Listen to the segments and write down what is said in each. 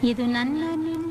ಇದು ನನ್ನ ನಿನ್ನ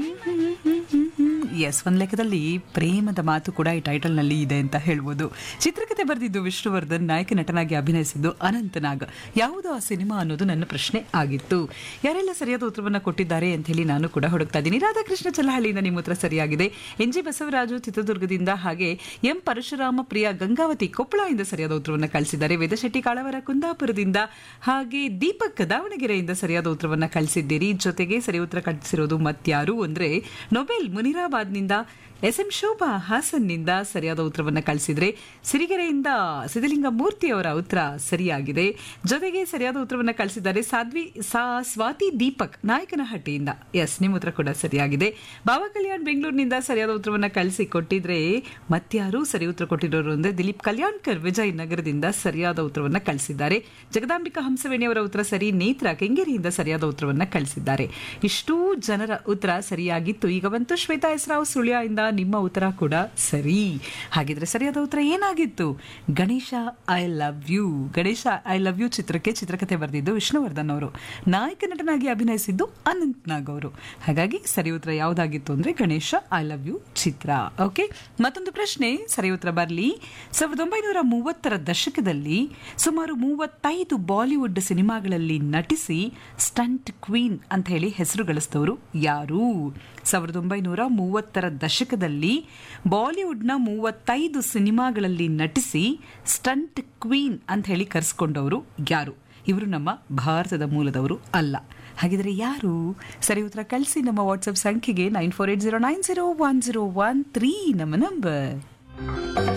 ಎಸ್ ಒಂದು ಲೆಕ್ಕದಲ್ಲಿ ಪ್ರೇಮದ ಮಾತು ಕೂಡ ಈ ಟೈಟಲ್ನಲ್ಲಿ ಇದೆ ಅಂತ ಹೇಳ್ಬೋದು ಚಿತ್ರಕಥೆ ಬರೆದಿದ್ದು ವಿಷ್ಣುವರ್ಧನ್ ನಾಯಕ ನಟನಾಗಿ ಅಭಿನಯಿಸಿದ್ದು ಅನಂತನಾಗ್ ಯಾವುದು ಆ ಸಿನಿಮಾ ಅನ್ನೋದು ನನ್ನ ಪ್ರಶ್ನೆ ಆಗಿತ್ತು ಯಾರೆಲ್ಲ ಸರಿಯಾದ ಉತ್ತರವನ್ನು ಕೊಟ್ಟಿದ್ದಾರೆ ಅಂತ ಹೇಳಿ ನಾನು ಕೂಡ ಹುಡುಕ್ತಾ ಇದ್ದೀನಿ ರಾಧಾಕೃಷ್ಣ ಚಲಹಳ್ಳಿಯಿಂದ ನಿಮ್ಮ ಉತ್ತರ ಸರಿಯಾಗಿದೆ ಎನ್ ಜಿ ಬಸವರಾಜು ಚಿತ್ರದುರ್ಗದಿಂದ ಹಾಗೆ ಎಂ ಪರಶುರಾಮ ಪ್ರಿಯ ಗಂಗಾವತಿ ಕೊಪ್ಪಳದಿಂದ ಸರಿಯಾದ ಉತ್ತರವನ್ನು ಕಳಿಸಿದ್ದಾರೆ ವೇದಶೆಟ್ಟಿ ಕಾಳವರ ಕುಂದಾಪುರದಿಂದ ಹಾಗೆ ದೀಪಕ್ ದಾವಣಗೆರೆಯಿಂದ ಸರಿಯಾದ ಉತ್ತರವನ್ನು ಕಳಿಸಿದ್ದೀರಿ ಜೊತೆಗೆ ಸರಿ ಉತ್ತರ ಕಳಿಸಿರೋದು ಮತ್ಯಾರು ಅಂದ್ರೆ ನೊಬೆಲ್ ಮುನಿರಾಬಾದ್ನಿಂದ ಎಸ್ ಎಂ ಶೋಭಾ ಹಾಸನ್ನಿಂದ ಸರಿಯಾದ ಉತ್ತರವನ್ನು ಕಳಿಸಿದ್ರೆ ಸಿರಿಗೆರೆಯಿಂದ ಸಿದ್ಧಲಿಂಗ ಮೂರ್ತಿ ಅವರ ಉತ್ತರ ಸರಿಯಾಗಿದೆ ಜೊತೆಗೆ ಸರಿಯಾದ ಉತ್ತರವನ್ನು ಕಳಿಸಿದ್ದಾರೆ ಸಾಧ್ವಿ ಸಾ ಸ್ವಾತಿ ದೀಪಕ್ ನಾಯಕನಹಟ್ಟಿಯಿಂದ ಎಸ್ ನಿಮ್ಮ ಉತ್ತರ ಕೂಡ ಸರಿಯಾಗಿದೆ ಬಾಬಾ ಕಲ್ಯಾಣ್ ಬೆಂಗಳೂರಿನಿಂದ ಸರಿಯಾದ ಉತ್ತರವನ್ನು ಕಳಿಸಿ ಕೊಟ್ಟಿದ್ರೆ ಮತ್ಯಾರು ಸರಿ ಉತ್ತರ ಕೊಟ್ಟಿರೋರು ಅಂದ್ರೆ ದಿಲೀಪ್ ಕಲ್ಯಾಣ್ಕರ್ ವಿಜಯ್ ನಗರದಿಂದ ಸರಿಯಾದ ಉತ್ತರವನ್ನು ಕಳಿಸಿದ್ದಾರೆ ಜಗದಾಂಬಿಕಾ ಹಂಸವೇಣಿ ಅವರ ಉತ್ತರ ಸರಿ ನೇತ್ರ ಕೆಂಗೇರಿಯಿಂದ ಸರಿಯಾದ ಉತ್ತರವನ್ನು ಕಳಿಸಿದ್ದಾರೆ ಇಷ್ಟೂ ಜನರ ಉತ್ತರ ಸರಿಯಾಗಿತ್ತು ಈಗ ಬಂತು ಶ್ವೇತಾ ಹೆಸರಾವ್ ಸುಳ್ಯ ಇಂದ ನಿಮ್ಮ ಉತ್ತರ ಕೂಡ ಸರಿ ಹಾಗಿದ್ರೆ ಸರಿಯಾದ ಉತ್ತರ ಏನಾಗಿತ್ತು Ganesha I love you Ganesha I love you ಚಿತ್ರಕ್ಕೆ ಚಿತ್ರಕಥೆ ಬರೆದಿದ್ದು ವಿಷ್ಣುವರ್ಧನ್ ಅವರು ನಾಯಕ ನಟನಾಗಿ ಅಭಿನಯಿಸಿದ್ದು ಅನಂತ್ ನಾಗ್ ಅವರು ಹಾಗಾಗಿ ಸರಿ ಉತ್ತರ ಯಾವುದಾಗಿತ್ತು ಅಂದ್ರೆ ಗಣೇಶ ಐ ಲವ್ ಯು ಚಿತ್ರ ಓಕೆ ಮತ್ತೊಂದು ಪ್ರಶ್ನೆ ಸರಿ ಉತ್ತರ ಬರಲಿ ಸಾವಿರದ ಒಂಬೈನೂರ ಮೂವತ್ತರ ದಶಕದಲ್ಲಿ ಸುಮಾರು ಮೂವತ್ತೈದು ಬಾಲಿವುಡ್ ಸಿನಿಮಾಗಳಲ್ಲಿ ನಟಿಸಿ ಸ್ಟಂಟ್ ಕ್ವೀನ್ ಅಂತ ಹೇಳಿ ಹೆಸರು ಗಳಿಸಿದವರು ಯಾರು ಸಾವಿರದ ಒಂಬೈನೂರ ಮೂವತ್ತರ ದಶಕದಲ್ಲಿ ಬಾಲಿವುಡ್ನ ಮೂವತ್ತೈದು ಸಿನಿಮಾಗಳಲ್ಲಿ ನಟಿಸಿ ಸ್ಟಂಟ್ ಕ್ವೀನ್ ಅಂತ ಹೇಳಿ ಕರೆಸ್ಕೊಂಡವರು ಯಾರು ಇವರು ನಮ್ಮ ಭಾರತದ ಮೂಲದವರು ಅಲ್ಲ ಹಾಗಿದ್ರೆ ಯಾರು ಸರಿ ಉತ್ತರ ಕಳಿಸಿ ನಮ್ಮ ವಾಟ್ಸಪ್ ಸಂಖ್ಯೆಗೆ nine four eight zero nine zero one zero one three ನಮ್ಮ ನಂಬರ್